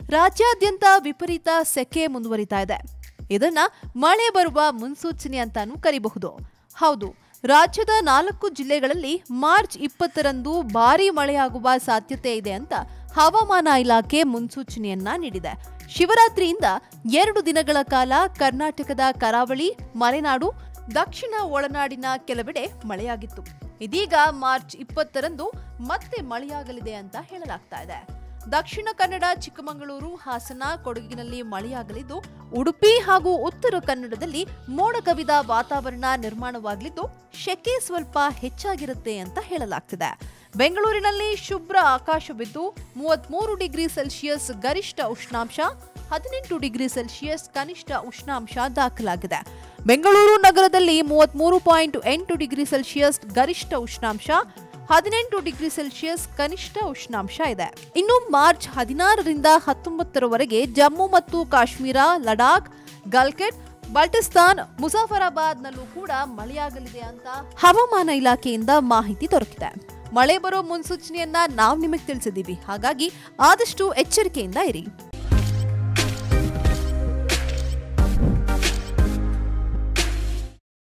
ರಾಜ್ಯಾದ್ಯಂತ ವಿಪರೀತ ಸೆಕೆ ಮುಂದುವರಿತಾ ಇದೆ ಇದನ್ನ ಮಳೆ ಬರುವ ಮುನ್ಸೂಚನೆ ಅಂತಾನೂ ಕರಿಬಹುದು ಹೌದು ರಾಜ್ಯದ ನಾಲ್ಕು ಜಿಲ್ಲೆಗಳಲ್ಲಿ ಮಾರ್ಚ್ ಇಪ್ಪತ್ತರಂದು ಭಾರೀ ಮಳೆಯಾಗುವ ಸಾಧ್ಯತೆ ಇದೆ ಅಂತ ಹವಾಮಾನ ಇಲಾಖೆ ಮುನ್ಸೂಚನೆಯನ್ನ ನೀಡಿದೆ ಶಿವರಾತ್ರಿಯಿಂದ ಎರಡು ದಿನಗಳ ಕಾಲ ಕರ್ನಾಟಕದ ಕರಾವಳಿ ಮಲೆನಾಡು ದಕ್ಷಿಣ ಒಳನಾಡಿನ ಕೆಲವೆಡೆ ಮಳೆಯಾಗಿತ್ತು ಇದೀಗ ಮಾರ್ಚ್ ಇಪ್ಪತ್ತರಂದು ಮತ್ತೆ ಮಳೆಯಾಗಲಿದೆ ಅಂತ ಹೇಳಲಾಗ್ತಾ ಇದೆ ದಕ್ಷಿಣ ಕನ್ನಡ ಚಿಕ್ಕಮಗಳೂರು ಹಾಸನ ಕೊಡಗಿನಲ್ಲಿ ಮಳೆಯಾಗಲಿದ್ದು ಉಡುಪಿ ಹಾಗೂ ಉತ್ತರ ಕನ್ನಡದಲ್ಲಿ ಮೋಡ ಕವಿದ ವಾತಾವರಣ ನಿರ್ಮಾಣವಾಗಲಿದ್ದು ಶೆಕೆ ಸ್ವಲ್ಪ ಹೆಚ್ಚಾಗಿರುತ್ತೆ ಅಂತ ಹೇಳಲಾಗ್ತಿದೆ ಬೆಂಗಳೂರಿನಲ್ಲಿ ಶುಭ್ರ ಆಕಾಶವಿದ್ದು ಮೂವತ್ಮೂರು ಡಿಗ್ರಿ ಸೆಲ್ಸಿಯಸ್ ಗರಿಷ್ಠ ಉಷ್ಣಾಂಶ ಹದಿನೆಂಟು ಡಿಗ್ರಿ ಸೆಲ್ಸಿಯಸ್ ಕನಿಷ್ಠ ಉಷ್ಣಾಂಶ ದಾಖಲಾಗಿದೆ ಬೆಂಗಳೂರು ನಗರದಲ್ಲಿ ಮೂವತ್ಮೂರು ಪಾಯಿಂಟ್ ಎಂಟು ಡಿಗ್ರಿ ಸೆಲ್ಸಿಯಸ್ ಗರಿಷ್ಠ ಉಷ್ಣಾಂಶ ಹದಿನೆಂಟು ಡಿಗ್ರಿ ಸೆಲ್ಸಿಯಸ್ ಕನಿಷ್ಠ ಉಷ್ಣಾಂಶ ಇದೆ ಇನ್ನು ಮಾರ್ಚ್ ಹದಿನಾರರಿಂದ ಹತ್ತೊಂಬತ್ತರವರೆಗೆ ಜಮ್ಮು ಮತ್ತು ಕಾಶ್ಮೀರ ಲಡಾಖ್ ಗಲ್ಕೆಟ್ ಬಲ್ಟಿಸ್ತಾನ್ ಮುಜಾಫರಾಬಾದ್ನಲ್ಲೂ ಕೂಡ ಮಳೆಯಾಗಲಿದೆ ಅಂತ ಹವಾಮಾನ ಇಲಾಖೆಯಿಂದ ಮಾಹಿತಿ ದೊರಕಿದೆ ಮಳೆ ಬರೋ ಮುನ್ಸೂಚನೆಯನ್ನ ನಾವು ನಿಮಗೆ ತಿಳಿಸಿದ್ದೀವಿ ಹಾಗಾಗಿ ಆದಷ್ಟು ಎಚ್ಚರಿಕೆಯಿಂದ ಇರಿ